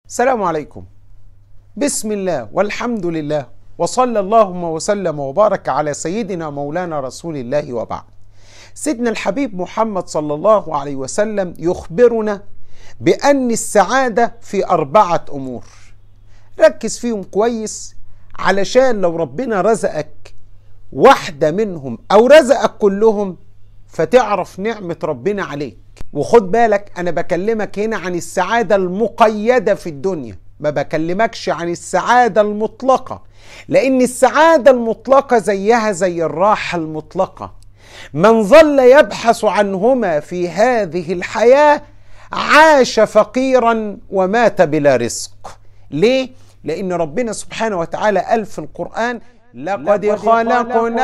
السلام عليكم بسم الله والحمد لله وصلى اللهم وسلم وبارك على سيدنا مولانا رسول الله وبعد سيدنا الحبيب محمد صلى الله عليه وسلم يخبرنا بأن السعادة في أربعة أمور ركز فيهم كويس علشان لو ربنا رزقك واحدة منهم أو رزقك كلهم فتعرف نعمة ربنا عليك وخد بالك أنا بكلمك هنا عن السعادة المقيدة في الدنيا ما بكلمكش عن السعادة المطلقة لأن السعادة المطلقة زيها زي الراحة المطلقة من ظل يبحث عنهما في هذه الحياة عاش فقيرا ومات بلا رزق ليه؟ لأن ربنا سبحانه وتعالى قال في القرآن لقد خلقنا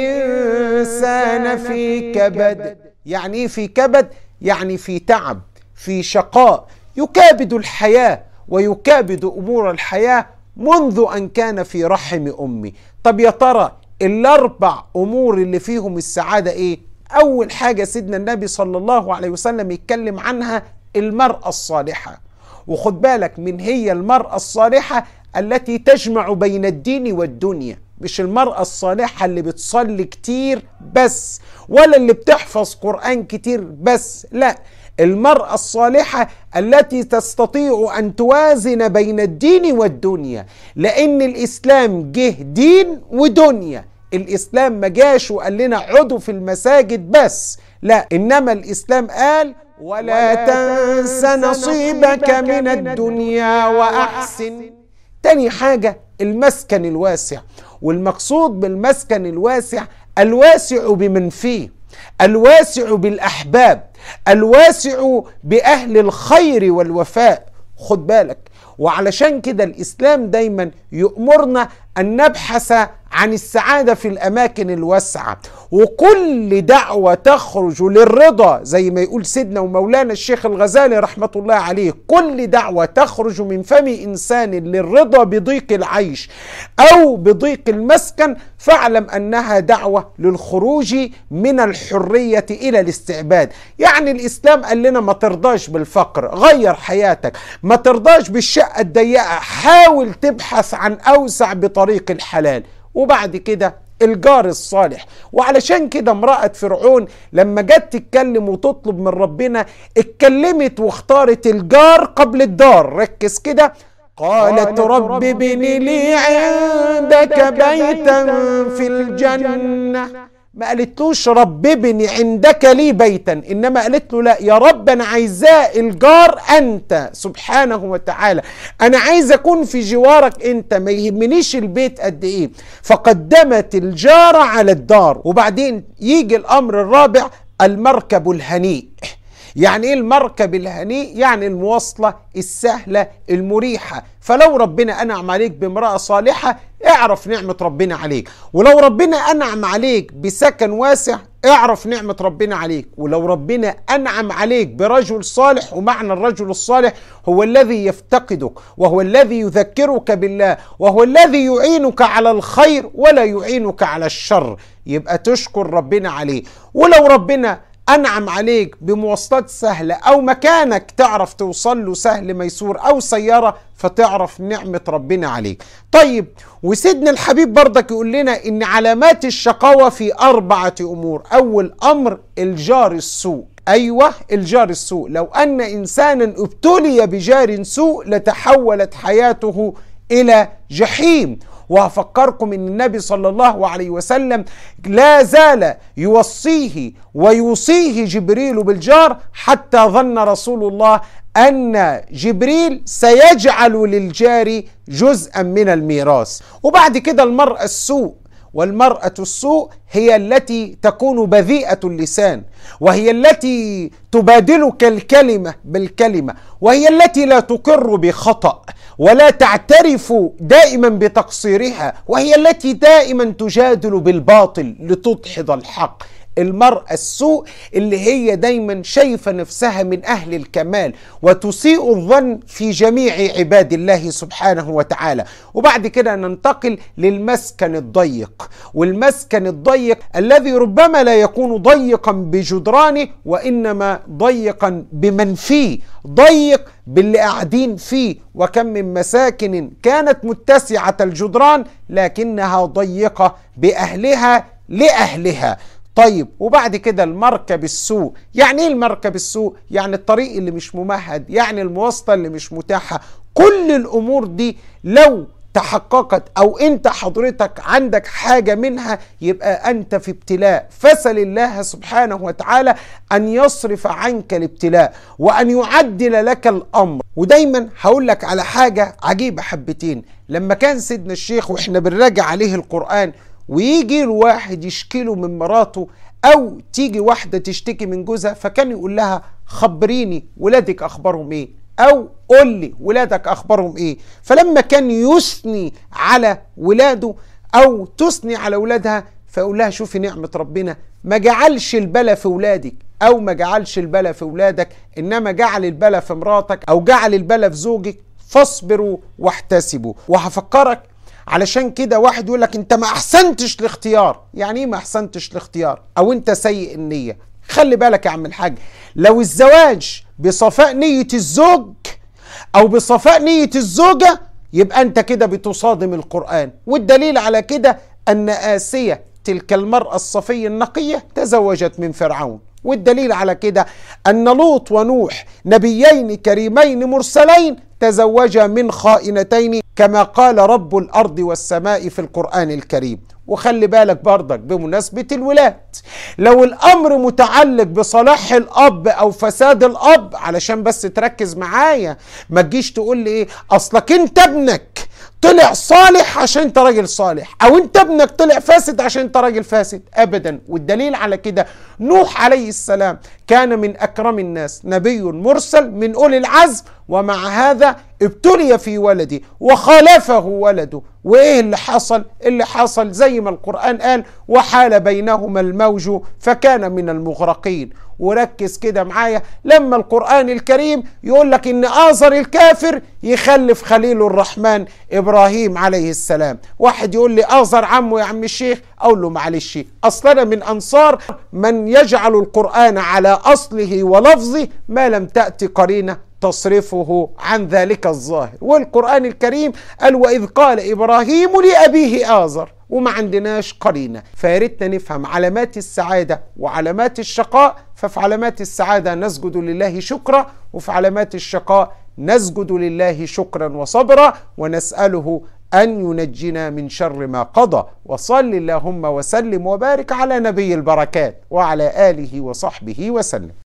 الإنسان في كبد يعني إيه في كبد؟ يعني في تعب في شقاء يكابد الحياة ويكابد أمور الحياة منذ أن كان في رحم أمي طب يا ترى الأربع أمور اللي فيهم السعادة إيه؟ أول حاجة سيدنا النبي صلى الله عليه وسلم يتكلم عنها المرأة الصالحة وخد بالك من هي المرأة الصالحة التي تجمع بين الدين والدنيا مش المرأة الصالحة اللي بتصلي كتير بس ولا اللي بتحفظ قرآن كتير بس لا المرأة الصالحة التي تستطيع أن توازن بين الدين والدنيا لأن الإسلام جه دين ودنيا الإسلام ما جاش وقال لنا عدوا في المساجد بس لا إنما الإسلام قال ولا تنس نصيبك من الدنيا وأحسن تاني حاجة المسكن الواسع والمقصود بالمسكن الواسع الواسع بمن فيه الواسع بالأحباب الواسع بأهل الخير والوفاء خد بالك وعلشان كده الإسلام دايما يؤمرنا أن نبحث عن السعادة في الأماكن الواسعة وكل دعوة تخرج للرضا زي ما يقول سيدنا ومولانا الشيخ الغزالي رحمة الله عليه كل دعوة تخرج من فم إنسان للرضا بضيق العيش أو بضيق المسكن فاعلم أنها دعوة للخروج من الحرية إلى الاستعباد يعني الإسلام قال لنا ما ترضاش بالفقر غير حياتك ما ترضاش بالشقة الضيقة حاول تبحث عن أوسع بطريق الحلال وبعد كده الجار الصالح وعلشان كده امرأة فرعون لما جت تتكلم وتطلب من ربنا اتكلمت واختارت الجار قبل الدار ركز كده قالت رب ابن لي عندك بيتا في الجنة ما قالتلوش رب ابني عندك لي بيتا انما قالت له لا يا رب انا عايزاه الجار انت سبحانه وتعالى انا عايز اكون في جوارك انت ما يهمنيش البيت قد ايه فقدمت الجار على الدار وبعدين يجي الامر الرابع المركب الهنيء يعني ايه المركب الهنيء يعني المواصلة السهلة المريحة فلو ربنا انعم عليك بامرأة صالحة اعرف نعمة ربنا عليك ولو ربنا انعم عليك بسكن واسع اعرف نعمة ربنا عليك ولو ربنا انعم عليك برجل صالح ومعنى الرجل الصالح هو الذي يفتقدك وهو الذي يذكرك بالله وهو الذي يعينك على الخير ولا يعينك على الشر يبقى تشكر ربنا عليه ولو ربنا انعم عليك بمواصلات سهله او مكانك تعرف توصل له سهل ميسور او سياره فتعرف نعمه ربنا عليك. طيب وسيدنا الحبيب برضك يقول لنا ان علامات الشقاوه في اربعه امور، اول امر الجار السوء. ايوه الجار السوء، لو ان انسانا ابتلي بجار سوء لتحولت حياته الى جحيم وهفكركم ان النبي صلى الله عليه وسلم لا زال يوصيه ويوصيه جبريل بالجار حتى ظن رسول الله ان جبريل سيجعل للجار جزءا من الميراث وبعد كده المرأة السوء والمرأة السوء هي التي تكون بذيئة اللسان وهي التي تبادلك الكلمة بالكلمة وهي التي لا تقر بخطأ ولا تعترف دائما بتقصيرها وهي التي دائما تجادل بالباطل لتدحض الحق المرأة السوء اللي هي دايما شايفة نفسها من أهل الكمال وتسيء الظن في جميع عباد الله سبحانه وتعالى وبعد كده ننتقل للمسكن الضيق والمسكن الضيق الذي ربما لا يكون ضيقا بجدرانه وإنما ضيقا بمن فيه ضيق باللي قاعدين فيه وكم من مساكن كانت متسعة الجدران لكنها ضيقة بأهلها لأهلها طيب وبعد كده المركب السوء يعني ايه المركب السوء يعني الطريق اللي مش ممهد يعني المواصلة اللي مش متاحة كل الأمور دي لو تحققت او انت حضرتك عندك حاجة منها يبقى انت في ابتلاء فسل الله سبحانه وتعالى ان يصرف عنك الابتلاء وان يعدل لك الامر ودايما هقول لك على حاجة عجيبة حبتين لما كان سيدنا الشيخ واحنا بنراجع عليه القرآن ويجي الواحد يشكيله من مراته او تيجي واحدة تشتكي من جوزها فكان يقول لها خبريني ولادك اخبارهم ايه او قول لي ولادك اخبارهم ايه فلما كان يثني على ولاده او تثني على ولادها فيقول لها شوفي نعمه ربنا ما جعلش البلا في ولادك او ما جعلش البلا في ولادك انما جعل البلا في مراتك او جعل البلا في زوجك فاصبروا واحتسبوا وهفكرك علشان كده واحد يقول لك انت ما احسنتش الاختيار يعني ايه ما احسنتش الاختيار او انت سيء النيه خلي بالك يا عم الحاج لو الزواج بصفاء نية الزوج أو بصفاء نية الزوجة يبقى أنت كده بتصادم القرآن والدليل على كده أن آسية تلك المرأة الصفية النقية تزوجت من فرعون والدليل على كده أن لوط ونوح نبيين كريمين مرسلين تزوجا من خائنتين كما قال رب الأرض والسماء في القرآن الكريم وخلي بالك برضك بمناسبة الولاد لو الأمر متعلق بصلاح الأب أو فساد الأب علشان بس تركز معايا ما تجيش تقول لي إيه أصلك أنت ابنك طلع صالح عشان انت راجل صالح او انت ابنك طلع فاسد عشان انت راجل فاسد ابدا والدليل على كده نوح عليه السلام كان من اكرم الناس نبي مرسل من اولي العزم ومع هذا ابتلي في ولده وخالفه ولده وايه اللي حصل اللي حصل زي ما القرآن قال وحال بينهما الموج فكان من المغرقين وركز كده معايا لما القرآن الكريم يقول لك ان آزر الكافر يخلف خليل الرحمن إبراهيم عليه السلام واحد يقول لي آزر عمه يا عم الشيخ أقول له معلش أصلنا من أنصار من يجعل القرآن على أصله ولفظه ما لم تأتي قرينة تصرفه عن ذلك الظاهر والقرآن الكريم قال وإذ قال إبراهيم لأبيه آزر وما عندناش قرينة فياريتنا نفهم علامات السعادة وعلامات الشقاء ففي علامات السعادة نسجد لله شكرا وفي علامات الشقاء نسجد لله شكرا وصبرا ونسأله أن ينجنا من شر ما قضى وصل اللهم وسلم وبارك على نبي البركات وعلى آله وصحبه وسلم